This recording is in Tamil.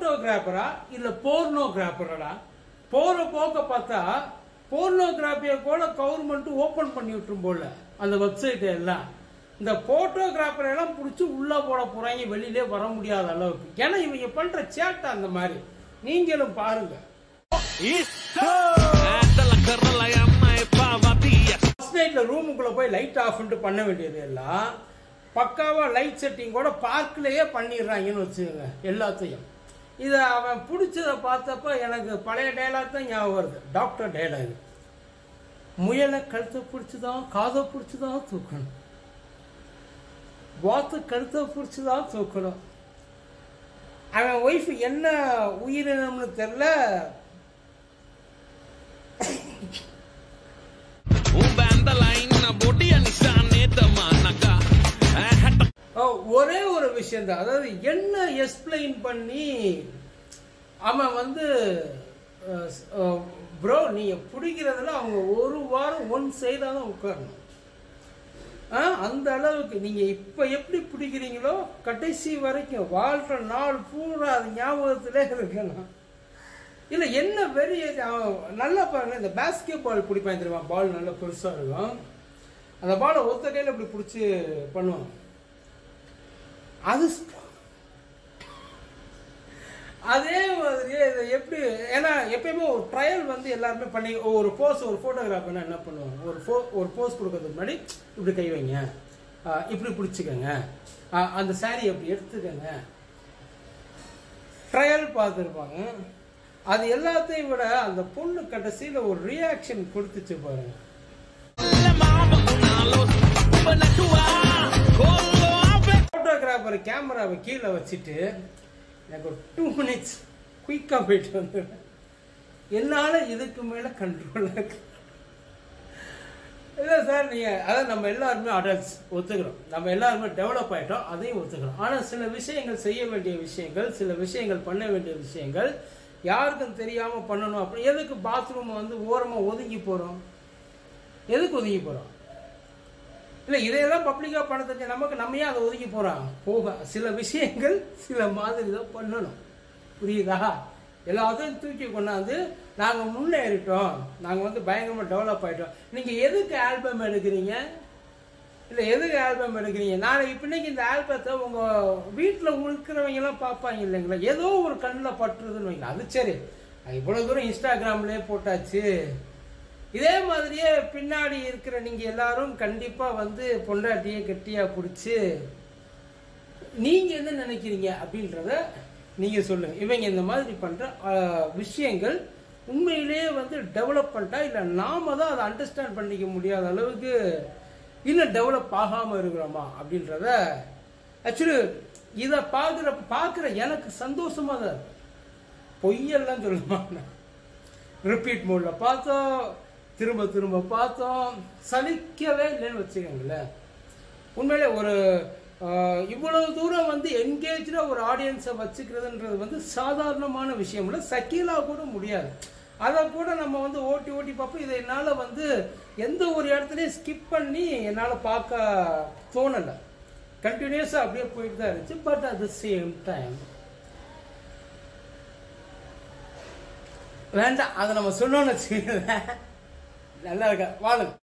போட்டோகிராஃபரா இல்ல போர்னோகிராஃபரா போற போக்க பார்த்தா போர்னோகிராஃபியை கூட கவர்மெண்ட் ஓபன் பண்ணி விட்டுரும் போல அந்த வெப்சைட் எல்லாம் இந்த போட்டோகிராஃபர் எல்லாம் பிடிச்சி உள்ள போட போறாங்க வெளியிலே வர முடியாத அளவுக்கு ஏன்னா இவங்க பண்ற சேட்டை அந்த மாதிரி நீங்களும் பாருங்க ஃபர்ஸ்ட் நைட்ல ரூமுக்குள்ள போய் லைட் ஆஃப் பண்ண வேண்டியது எல்லாம் பக்காவா லைட் செட்டிங் கூட பார்க்லயே பண்ணிடுறாங்கன்னு வச்சுக்கோங்க எல்லாத்தையும் இதை அவன் பிடிச்சத பார்த்தப்ப எனக்கு பழைய டைலாக் தான் ஞாபகம் வருது டாக்டர் டைலாக் முயலை கழுத்தை பிடிச்சுதான் காதை பிடிச்சுதான் தூக்கணும் வாத்து கழுத்தை பிடிச்சுதான் தூக்கணும் அவன் ஒய்ஃப் என்ன உயிரினம்னு தெரில ஓ, ஒரே ஒரு விஷயம் தான் அதாவது என்ன எக்ஸ்பிளைன் பண்ணி அவன் வந்து ப்ரோ நீங்க பிடிக்கிறதுல அவங்க ஒரு வாரம் ஒன் சைடாக தான் உட்காரணும் ஆ, அந்த அளவுக்கு நீங்க இப்ப எப்படி பிடிக்கிறீங்களோ கடைசி வரைக்கும் வாழ்ற நாள் பூரா அது ஞாபகத்திலே இருக்கணும் இல்ல என்ன வெறி அவன் நல்லா பாருங்க இந்த பேஸ்கெட் பால் பிடிப்பான் தெரியுமா பால் நல்லா பெருசா இருக்கும் அந்த பாலை ஒத்த கையில இப்படி பிடிச்சி பண்ணுவான் அது அதே மாதிரியே இதை எப்படி ஏன்னா எப்பயுமே ஒரு ட்ரையல் வந்து எல்லாருமே பண்ணி ஒரு போஸ் ஒரு ஃபோட்டோகிராஃபர்னா என்ன பண்ணுவாங்க ஒரு ஃபோ ஒரு போஸ் கொடுக்கறதுக்கு முன்னாடி இப்படி கை வைங்க ஆ, இப்படி பிடிச்சிக்கோங்க ஆ, அந்த saree அப்படி எடுத்துக்கோங்க ட்ரையல் பார்த்துருப்பாங்க அது எல்லாத்தையும் விட அந்த பொண்ணு கடைசியில் ஒரு ரியாக்ஷன் கொடுத்துச்சு பாருங்க ஃபோட்டோகிராஃபர் கேமராவை கீழே வச்சுட்டு எனக்கு ஒரு டூ மினிட்ஸ் குயிக்காக போயிட்டு வந்துடுறேன் என்னால் இதுக்கு மேலே கண்ட்ரோல் இல்லை சார் நீங்கள் அதான் நம்ம எல்லாருமே அடல்ட்ஸ் ஒத்துக்கிறோம் நம்ம எல்லாருமே டெவலப் ஆகிட்டோம் அதையும் ஒத்துக்கிறோம் ஆனால் சில விஷயங்கள் செய்ய வேண்டிய விஷயங்கள் சில விஷயங்கள் பண்ண வேண்டிய விஷயங்கள் யாருக்கும் தெரியாமல் பண்ணணும் அப்படி எதுக்கு பாத்ரூம் வந்து ஓரமாக ஒதுங்கி போகிறோம் எதுக்கு ஒதுங்கி போகிறோம் இல்லை இதையெல்லாம் பப்ளிக்காக பண்ண தெரிஞ்ச நமக்கு நம்ம ஏன் அதை ஒதுக்கி போகிறோம் போக சில விஷயங்கள் சில மாதிரி தான் பண்ணணும் புரியுதா எல்லாத்தையும் தூக்கி கொண்டாந்து நாங்கள் முன்னேறிட்டோம் நாங்கள் வந்து பயங்கரமாக டெவலப் ஆகிட்டோம் நீங்கள் எதுக்கு ஆல்பம் எடுக்கிறீங்க இல்லை எதுக்கு ஆல்பம் எடுக்கிறீங்க நாளைக்கு பின்னைக்கு இந்த ஆல்பத்தை உங்கள் வீட்டில் இருக்கிறவங்கலாம் பார்ப்பாங்க இல்லைங்களா ஏதோ ஒரு கண்ணில் பட்டுறதுன்னு வைங்க அது சரி அது இவ்வளோ தூரம் இன்ஸ்டாகிராம்லேயே போட்டாச்சு இதே மாதிரியே பின்னாடி இருக்கிற நீங்க எல்லாரும் கண்டிப்பா வந்து பொண்டாட்டியை கெட்டியா பிடிச்சி நீங்க என்ன நினைக்கிறீங்க அப்படின்றத நீங்க சொல்லுங்க இவங்க இந்த மாதிரி பண்ற அஹ், விஷயங்கள் உண்மையிலேயே வந்து டெவலப்மெண்ட்டா இல்ல நாம தான் அதை அண்டர்ஸ்டாண்ட் பண்ணிக்க முடியாத அளவுக்கு இன்னும் டெவலப் ஆகாம இருக்கிறோமா அப்படின்றத ஆக்சுவலி இதை பார்க்குற பார்க்குற எனக்கு சந்தோஷமா தான் இருக்கு பொய்யெல்லாம் சொல்ல மாட்டேன் ரிப்பீட் மோட்ல பார்த்தோம் திரும்ப திரும்ப பார்த்தோம் சலிக்கவே இல்லைன்னு வச்சுக்கோங்களேன் உண்மையிலே ஒரு ஆஹ், இவ்வளவு தூரம் வந்து என்கேஜா ஒரு ஆடியன்ஸை வச்சுக்கிறதுன்றது வந்து சாதாரணமான விஷயம் இல்லை சக்கீலா கூட முடியாது அதை கூட நம்ம வந்து ஓட்டி ஓட்டி பார்ப்போம் இதை என்னால் வந்து எந்த ஒரு இடத்துலையும் ஸ்கிப் பண்ணி என்னால் பார்க்க தோணலை கண்டினியூஸாக அப்படியே போயிட்டு தான் இருந்துச்சு but at the same time வேண்டாம் அதை நம்ம சொன்னோம்னு வச்சுக்கோங்களேன் நல்லா இருக்கா வாழுங்க